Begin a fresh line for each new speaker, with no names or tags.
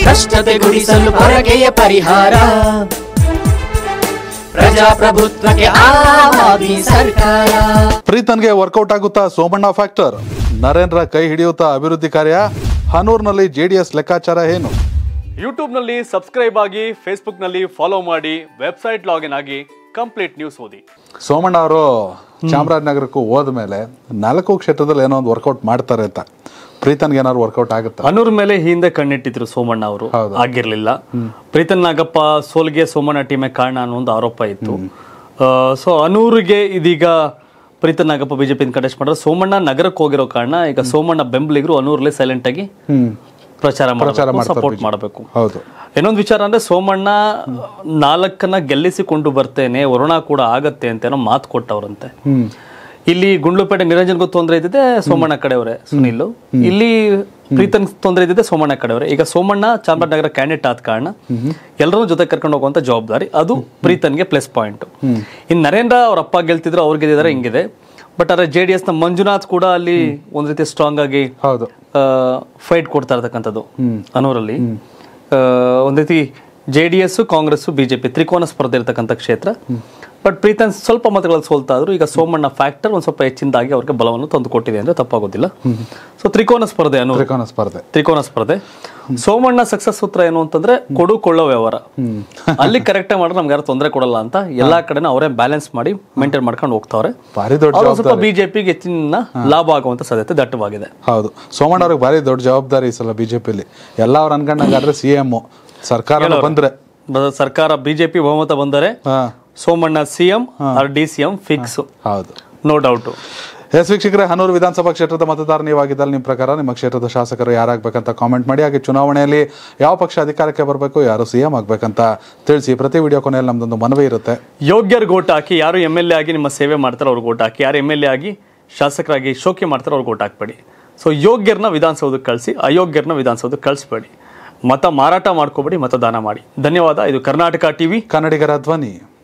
ಭ್ರಷ್ಟತೆ ಗುಡಿಸಲು ಪೊರಕೆಯ ಪರಿಹಾರ ಪ್ರಜಾಪ್ರಭುತ್ವಕ್ಕೆ ಆವಾದಿ ಸರ್ಕಾರ
ಪ್ರೀತನ್ಗೆ ವರ್ಕೌಟ್ ಆಗುತ್ತಾ ಸೋಮಣ್ಣ ಫ್ಯಾಕ್ಟರ್ ನರೇಂದ್ರ ಕೈ ಹಿಡಿಯುತ್ತಾ ಅಭಿವೃದ್ಧಿ ಕಾರ್ಯ ಹನೂರ್ನಲ್ಲಿ ಜೆಡಿಎಸ್ ಲೆಕ್ಕಾಚಾರ ಏನು
ಯೂಟ್ಯೂಬ್ನಲ್ಲಿ ಸಬ್ಸ್ಕ್ರೈಬ್ ಆಗಿ ಫೇಸ್ಬುಕ್ನಲ್ಲಿ ಫಾಲೋ ಮಾಡಿ ವೆಬ್ಸೈಟ್ ಲಾಗಿನ್ ಆಗಿ ಕಂಪ್ಲೀಟ್ ನ್ಯೂಸ್ ಓದಿ
ಸೋಮಣ್ಣ ಅವರು ಚಾಮರಾಜನಗರಕ್ಕೂ ಹೋದ್ಮೇಲೆ ನಾಲ್ಕು ಕ್ಷೇತ್ರದಲ್ಲಿ ಏನೋ ಒಂದು ವರ್ಕೌಟ್ ಮಾಡ್ತಾರೆ ಅಂತ ಪ್ರೀತನ್ಗೆ ಏನಾದ್ರು ವರ್ಕೌಟ್ ಆಗುತ್ತಾ
ಅನೂರ್ ಮೇಲೆ ಹಿಂದೆ ಕಣ್ಣಿಟ್ಟಿದ್ರು ಸೋಮಣ್ಣ ಅವರು
ಹೌದು.
ಆಗಿರ್ಲಿಲ್ಲ ಪ್ರೀತನ್ ನಾಗಪ್ಪ ಸೋಲ್ಗೆ ಸೋಮಣ್ಣ ಟೀಮೇ ಕಾರಣ ಅನ್ನೋ ಒಂದು ಆರೋಪ ಇತ್ತು ಸೊ ಅನೂರಿಗೆ ಇದೀಗ ಪ್ರೀತನ್ ನಾಗಪ್ಪ ಬಿಜೆಪಿ ಕಂಟೆಸ್ಟ್ ಮಾಡಿದ್ರೆ ಸೋಮಣ್ಣ ನಗರಕ್ಕೆ ಹೋಗಿರೋ ಕಾರಣ ಈಗ ಸೋಮಣ್ಣ ಬೆಂಬಲಿಗರು ಅನೂರ್ಲೆ ಸೈಲೆಂಟ್ ಆಗಿ
ಹ್ಮ್
ಪ್ರಚಾರ
ಪ್ರಚಾರ
ಮಾಡಬೇಕು
ಮಾಡ್ತಾರೆ
ಸಪೋರ್ಟ್
BJP.
ಮಾಡಬೇಕು
ಹೌದು
ಇನ್ನೊಂದು ವಿಚಾರ ಅಂದ್ರೆ ಸೋಮಣ್ಣ ನಾಲ್ಕನ್ನ ಗೆಲ್ಲಿಸಿಕೊಂಡು ಬರ್ತೇನೆ ವರುಣ ಕೂಡ ಆಗತ್ತೆ ಅಂತ ಏನೋ ಮಾತು ಕೊಟ್ಟವ್ರಂತೆ
ಹ್ಮ್
ಇಲ್ಲಿ ಗುಂಡ್ಲುಪೇಟೆ ನಿರಂಜನ್ಗೂ ತೊಂದರೆ ಇದ್ದಿದೆ ಸೋಮಣ್ಣ ಕಡೆಯವರೇ ಸುನಿಲ್ ಇಲ್ಲಿ ಪ್ರೀತನ್ ತೊಂದರೆ ಇದ್ದಿದೆ ಸೋಮಣ್ಣ ಕಡೆಯವರೇ ಈಗ ಸೋಮಣ್ಣ ಚಾಮರಾಜನಗರ ಕ್ಯಾಂಡಿಡೇಟ್ ಆದ ಕಾರಣ ಎಲ್ಲರನ್ನೂ ಜೊತೆ ಕರ್ಕೊಂಡು ಹೋಗುವಂತ ಜವಾಬ್ದಾರಿ ಅದು ಪ್ರೀತನ್ಗೆ ಪ್ಲಸ್ ಪಾಯಿಂಟ್ ಇನ್ನು ನರೇಂದ್ರ ಅವ್ರ ಅಪ್ಪ ಗೆಲ್ತಿದ್ರು ಅವ್ರು ಗೆದ್ದಿದ್ದಾರೆ ಹಿಂಗಿದೆ ಬಟ್ ಆದ್ರೆ ಜೆ ಡಿ ಎಸ್ ನ ಮಂಜುನಾಥ್ ಕೂಡ ಅಲ್ಲಿ ಒಂದ್ ರೀತಿ ಸ್ಟ್ರಾಂಗ್ ಆಗಿ
ಹೌದು
ಫೈಟ್ ಕೊಡ್ತಾ ಇರ್ತಕ್ಕಂಥದ್ದು ಅನೂರಲ್ಲಿ ಆ, ಒಂದ್ ರೀತಿ J D S Congress BJP ತ್ರಿಕೋನ ಸ್ಪರ್ಧೆ ಇರ್ತಕ್ಕಂಥ ಕ್ಷೇತ್ರ ಬಟ್ ಪ್ರೀತನ್ ಸ್ವಲ್ಪ ಮತಗಳಲ್ಲಿ ಸೋಲ್ತಾ ಇದ್ರು ಈಗ ಸೋಮಣ್ಣ ಫ್ಯಾಕ್ಟರ್ ಒಂದ್ ಸ್ವಲ್ಪ ಹೆಚ್ಚಿನದಾಗಿ ಅವ್ರಿಗೆ ಬಲವನ್ನು ತಂದು ಕೊಟ್ಟಿದೆ ಅಂದ್ರೆ ತಪ್ಪಾಗೋದಿಲ್ಲ ಸೊ ತ್ರಿಕೋನ ಸ್ಪರ್ಧೆ ಅನ್ನೋ
ತ್ರಿಕೋನ ಸ್ಪರ್ಧೆ
ತ್ರಿಕೋನ ಸ್ಪರ್ಧೆ ಸೋಮಣ್ಣ ಸಕ್ಸಸ್ ಸೂತ್ರ ಏನು ಅಂತಂದ್ರೆ ಕೊಡು ಕೊಳ್ಳೋ ವ್ಯವಹಾರ ಅಲ್ಲಿ ಕರೆಕ್ಟ್ ಮಾಡಿದ್ರೆ ನಮ್ಗೆ ಯಾರು ತೊಂದರೆ ಕೊಡಲ್ಲ ಅಂತ ಎಲ್ಲಾ ಕಡೆನೂ ಅವರೇ ಬ್ಯಾಲೆನ್ಸ್ ಮಾಡಿ ಮೇಂಟೈನ್ ಮಾಡ್ಕೊಂಡು ಹೋಗ್ತಾವ್ರೆ
ಭಾರಿ ದೊಡ್ಡ
ಅವ್ರು ಸ್ವಲ್ಪ ಬಿಜೆಪಿಗೆ ಹೆಚ್ಚಿನ ಲಾಭ ಆಗುವಂತ ಸಾಧ್ಯತೆ ದಟ್ಟವಾಗಿದೆ
ಹೌದು ಸೋಮಣ್ಣ ಅವ್ರಿಗೆ ಭಾರಿ ದೊಡ್ಡ ಜವಾಬ್ದಾರಿ ಈ ಸಲ ಬಿಜೆಪಿಲಿ ಎಲ್ಲ ಅವ್ರು ಅನ್ಕೊಂಡಂಗಾದ್ರೆ ಸಿ ಎಂ ಸರ್ಕಾರ ಬಂದ್ರೆ
ಬ- ಸರ್ಕಾರ ಬಿಜೆಪಿ ಬಹುಮತ ಬಂದರೆ
ಹಾ
Somanna CM R D CM fix
ಹೌದು
ನೋ ಡೌಟ್
ಎಸ್ ವೀಕ್ಷಕರೇ ಹನೂರು ವಿಧಾನಸಭಾ ಕ್ಷೇತ್ರದ ಮತದಾರ ನೀವಾಗಿದ್ದಲ್ಲಿ ನಿಮ್ಮ ಪ್ರಕಾರ ನಿಮ್ಮ ಕ್ಷೇತ್ರದ ಶಾಸಕರು ಯಾರಾಗಬೇಕಂತ ಕಾಮೆಂಟ್ ಮಾಡಿ ಹಾಗೆ ಚುನಾವಣೆಯಲ್ಲಿ ಯಾವ ಪಕ್ಷ ಅಧಿಕಾರಕ್ಕೆ ಬರಬೇಕು ಯಾರು ಸಿ ಎಂ ಆಗಬೇಕಂತ ತಿಳಿಸಿ ಪ್ರತಿ ವಿಡಿಯೋ ಕೊನೆಯಲ್ಲಿ ನಮ್ದೊಂದು ಮನವಿ ಇರುತ್ತೆ
ಯೋಗ್ಯರು ಓಟ್ ಹಾಕಿ ಯಾರು ಎಮ್ ಎಲ್ ಎ ಆಗಿ ನಿಮ್ಮ ಸೇವೆ ಮಾಡ್ತಾರೆ ಅವ್ರಿಗೆ ಓಟ್ ಹಾಕಿ ಯಾರು ಎಮ್ ಎಲ್ ಎ ಆಗಿ ಶಾಸಕರಾಗಿ ಶೋಕಿ ಮಾಡ್ತಾರೆ ಅವ್ರಿಗೆ ಓಟ್ ಹಾಕ್ಬೇಡಿ ಸೊ ಯೋಗ್ಯರನ್ನ ವಿಧಾನಸೌಧಕ್ಕೆ ಕಳಿಸಿ ಅಯೋಗ್ಯರನ್ನ ವಿಧಾನಸೌಧಕ್ಕೆ ಕಳಿಸ್ಬೇಡಿ ಮತ ಮಾರಾಟ ಮಾಡ್ಕೋಬೇಡಿ ಮತದಾನ ಮಾಡಿ ಧನ್ಯವಾದ ಇದು ಕರ್ನಾಟಕ ಟಿವಿ
ಕನ್ನಡಿಗರ ಧ್ವನಿ